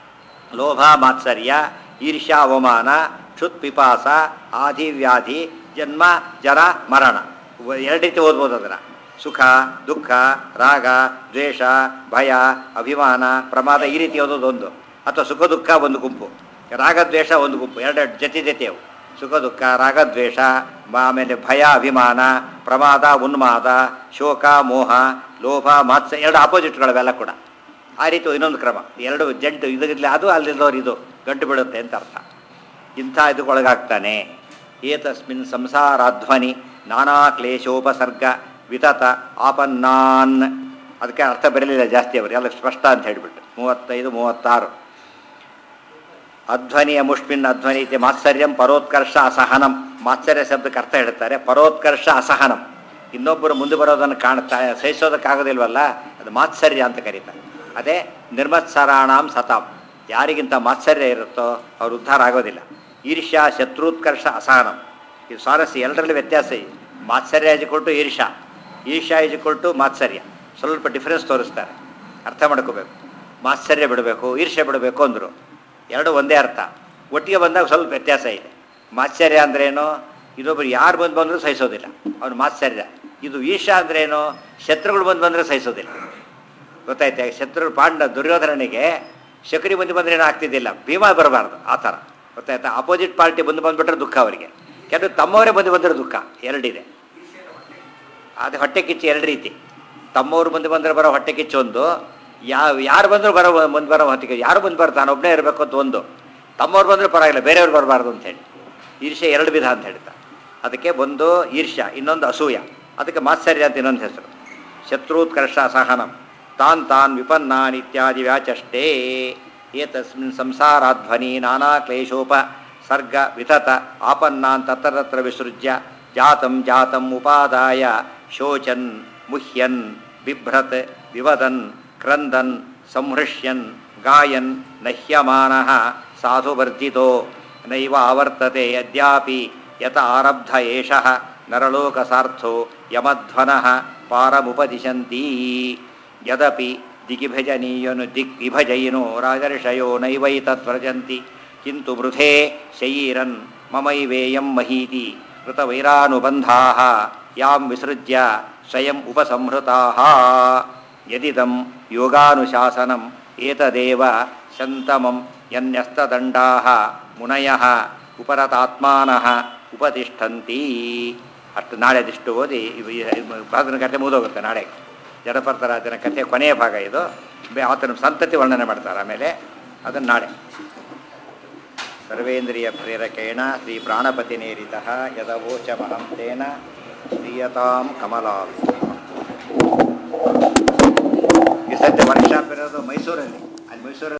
ಲೋಭ ಮಾತ್ಸರ್ಯ ಈರ್ಷ್ಯಾ ಅವಮಾನ ಕ್ಷುತ್ ಪಿಪಾಸ ಆದಿ ವ್ಯಾಧಿ ಜನ್ಮ ಜರ ಮರಣ ವ- ಎರಡು ರೀತಿ ಓದ್ಬೋದು ಅದನ್ನು ಸುಖ ದುಃಖ ರಾಗ ದ್ವೇಷ ಭಯ ಅಭಿಮಾನ ಪ್ರಮಾದ ಈ ರೀತಿ ಓದೋದು ಒಂದು ಅಥವಾ ಸುಖ ದುಃಖ ಒಂದು ಗುಂಪು ರಾಗದ್ವೇಷ ಒಂದು ಗುಂಪು ಎರಡೆರಡು ಜೊತೆ ಜೊತೆ ಅವು ಸುಖ ದುಃಖ ರಾಗದ್ವೇಷ ಮ- ಆಮೇಲೆ ಭಯ ಅಭಿಮಾನ ಪ್ರಮಾದ ಉನ್ಮಾದ ಶೋಕ ಮೋಹ ಲೋಭ ಮಾತ್ಸ ಎರಡು ಆಪೋಸಿಟ್ಗಳವೆಲ್ಲ ಕೂಡ ಆ ರೀತಿ ಇನ್ನೊಂದು ಕ್ರಮ ಎರಡು ಜಂಟು ಇದರಲ್ಲಿ ಅದು ಅಲ್ಲಿದ್ದವ್ರು ಇದು ಗಂಟು ಬೀಳುತ್ತೆ ಅಂತ ಅರ್ಥ ಇಂಥ ಇದಕ್ಕೊಳಗಾಗ್ತಾನೆ ಏತಸ್ಮಿನ್ ಸಂಸಾರಾಧ್ವನಿ ನಾನಾ ಕ್ಲೇಶೋಪಸರ್ಗ ವಿತತ ಆಪನ್ನಾನ್ ಅದಕ್ಕೆ ಅರ್ಥ ಬರಲಿಲ್ಲ ಜಾಸ್ತಿ ಅವರು ಎಲ್ಲ ಸ್ಪಷ್ಟ ಅಂತ ಹೇಳಿಬಿಟ್ಟು ಮೂವತ್ತೈದು ಮೂವತ್ತಾರು ಅಧ್ವನಿಯ ಮುಷ್ಮಿನ್ ಅಧ್ವನಿ ಇತಿ ಮಾತ್ಸರ್ಯಂ ಪರೋತ್ಕರ್ಷ ಅಸಹನಂ ಮಾತ್ಸರ್ಯ ಶಬ್ದಕ್ಕೆ ಅರ್ಥ ಹೇಳ್ತಾರೆ ಪರೋತ್ಕರ್ಷ ಅಸಹನಂ ಇನ್ನೊಬ್ಬರು ಮುಂದೆ ಬರೋದನ್ನು ಕಾಣ್ತಾ ಸಹಿಸೋದಕ್ಕಾಗೋದಿಲ್ವಲ್ಲ ಅದು ಮಾತ್ಸರ್ಯ ಅಂತ ಕರೀತಾರೆ ಅದೇ ನಿರ್ಮತ್ಸರಾಣಾಂ ಸತಾಂ ಯಾರಿಗಿಂತ ಮಾತ್ಸರ್ಯ ಇರುತ್ತೋ ಅವ್ರು ಉದ್ಧಾರ ಆಗೋದಿಲ್ಲ ಈರ್ಷ್ಯಾ ಶತ್ರುತ್ಕರ್ಷ ಅಸಹನಂ ಇದು ಸ್ವಾರಸ್ಯ ಎಲ್ಲರಲ್ಲಿ ವ್ಯತ್ಯಾಸ ಇದೆ ಮಾತ್ಸರ್ಯ ಇಜಿಕೊಟ್ಟು ಈರ್ಷಾ ಈರ್ಷ್ಯಾ ಇಜಿಕೊಟ್ಟು ಮಾತ್ಸರ್ಯ ಸ್ವಲ್ಪ ಡಿಫ್ರೆನ್ಸ್ ತೋರಿಸ್ತಾರೆ ಅರ್ಥ ಮಾಡ್ಕೋಬೇಕು ಮಾತ್ಸರ್ಯ ಬಿಡಬೇಕು ಈರ್ಷ್ಯೆ ಬಿಡಬೇಕು ಅಂದರು ಎರಡು ಒಂದೇ ಅರ್ಥ ಒಟ್ಟಿಗೆ ಬಂದಾಗ ಸ್ವಲ್ಪ ವ್ಯತ್ಯಾಸ ಇದೆ ಮಾತ್ಸರ್ಯ ಅಂದ್ರೇನು ಇನ್ನೊಬ್ರು ಯಾರು ಬಂದು ಬಂದರೂ ಸಹಿಸೋದಿಲ್ಲ ಅವ್ನು ಮಾತ್ಸರ್ಯ ಇದು ಈರ್ಷ ಅಂದ್ರೇನು ಶತ್ರುಗಳು ಬಂದು ಬಂದರೆ ಸಹಿಸೋದಿಲ್ಲ ಗೊತ್ತಾಯ್ತಾ ಶತ್ರು ಪಾಂಡ ದುರ್ಯೋಧನನಿಗೆ ಶಕರಿ ಬಂದು ಬಂದ್ರೆ ಏನೂ ಆಗ್ತಿದ್ದಿಲ್ಲ ಭೀಮ ಬರಬಾರ್ದು ಆ ಥರ ಗೊತ್ತಾಯ್ತಾ ಅಪೋಸಿಟ್ ಪಾರ್ಟಿ ಬಂದು ಬಂದುಬಿಟ್ರೆ ದುಃಖ ಅವರಿಗೆ ಕೆಲವು ತಮ್ಮವರೇ ಬಂದು ಬಂದರೆ ದುಃಖ ಎರಡಿದೆ ಅದು ಹೊಟ್ಟೆ ಕಿಚ್ಚು ಎರಡು ರೀತಿ ತಮ್ಮವ್ರು ಬಂದು ಬಂದರೆ ಬರೋ ಹೊಟ್ಟೆ ಕಿಚ್ಚು ಒಂದು ಯಾವ ಯಾರು ಬಂದರೂ ಬರೋ ಬಂದು ಬರೋ ಹೊಟ್ಟೆ ಕಿಚ್ಚು ಯಾರು ಬಂದು ಬರ್ತಾನೆ ಒಬ್ಬನೇ ಇರಬೇಕು ಅಂತ ಒಂದು ತಮ್ಮವ್ರು ಬಂದರೆ ಪರವಾಗಿಲ್ಲ ಬೇರೆಯವ್ರು ಬರಬಾರ್ದು ಅಂತ ಹೇಳಿ ಈರ್ಷ್ಯ ಎರಡು ವಿಧ ಅಂತ ಹೇಳ್ತಾ ಅದಕ್ಕೆ ಒಂದು ಈರ್ಷ್ಯ ಇನ್ನೊಂದು ಅಸೂಯ ಅದಕ್ಕೆ ಮಾತ್ಸರ್ಯ ಅಂತ ಇನ್ನೊಂದು ಹೆಸರು ಶತ್ರುತ್ಕರ್ಷ ಸಹನಂ ತಾನ್ ತಾನ್ ವಿಪನ್ನಾನ್ ಇತ್ಯಾದಿ ವ್ಯಾಚಷ್ಟೇ ಏತಸ್ಮಿನ್ ಸಂಸಾರಾಧ್ವನಿ ನಾನಾ ಕ್ಲೇಶೋಪ ಸರ್ಗ ವಿತತ ಆಪನ್ನಾನ್ ತತ್ರ ತತ್ರ ವಿಸೃಜ್ಯ ಜಾತಂ ಜಾತಂ ಉಪಾದಾಯ ಶೋಚನ್ ಮುಹ್ಯನ್ ಬಿಭ್ರತ್ ವಿವದನ್ ಕ್ರಂದನ್ ಸಂಹೃಷ್ಯನ್ ಗಾಯನ್ ನಹ್ಯಮಾನಃ ಸಾಧುವರ್ಜಿತೋ ನೈವ ಆವರ್ತತೆ ಅದ್ಯಾಪಿ ಯತ ಆರಬ್ಧ ಏಷಃ ನರಲೋಕಸಾರ್ಥೋ ಯಮಧ್ವನಃ ಪಾರಮುಪದಿಶಂತಿ ಯದಪಿ ದಿಗ್ವಿಭಜನೀಯನು ದಿಗ್ವಿಭಜಯಿನೋ ರಾಜರ್ಷಯೋ ನೈವೈತತ್ವ್ರಜಂತಿ ಕಿಂತು ಮೃಧೇ ಶಯೀರನ್ ಮಮೈವೇಯಂ ಮಹೀತಿ ಕೃತವೈರಾನುಬಂಧಾಃ ಯಾಂ ವಿಸೃಜ್ಯ ಸ್ವಯಂ ಉಪಸಂಹೃತಾಃ ಯದಿದಂ ಯೋಗಾನುಶಾಸನಂ ಏತದೇವ ಶಂತಮಂ ಯನ್ಯಸ್ತದಂಡಾಃ ಮುನಯಃ ಉಪರತಾತ್ಮಾನಃ ಉಪತಿಷ್ಠಂತಿ ಅಷ್ಟು ನಾಳೆ ಅದಿಷ್ಟು ಓದಿ ಇವು ಈ- ಈ ಭಾಗನ ಕಥೆ ಮುಗಿದೋಗುತ್ತೆ ನಾಳೆ ಜಡಪರ್ತರಾಜನ ಕಥೆ ಕೊನೆಯ ಭಾಗ ಇದು ಬೆ- ಆತನ ಸಂತತಿ ವರ್ಣನೆ ಮಾಡ್ತಾರೆ ಆಮೇಲೆ ಅದನ್ನು ನಾಳೆ ಸರ್ವೇಂದ್ರಿಯ ಪ್ರೇರಕೇಣ ಶ್ರೀ ಪ್ರಾಣಪತಿನೇರಿತ ಯದವೋಚಮಹಂ ತೇನ ಶ್ರೀಯತಾಂ ಕಮಲಾ ಈ ಸದ್ಯ ವರ್ಕ್ಶಾಪ್ ಇರೋದು ಮೈಸೂರಲ್ಲಿ ಅಲ್ಲಿ ಮೈಸೂರಲ್ಲಿ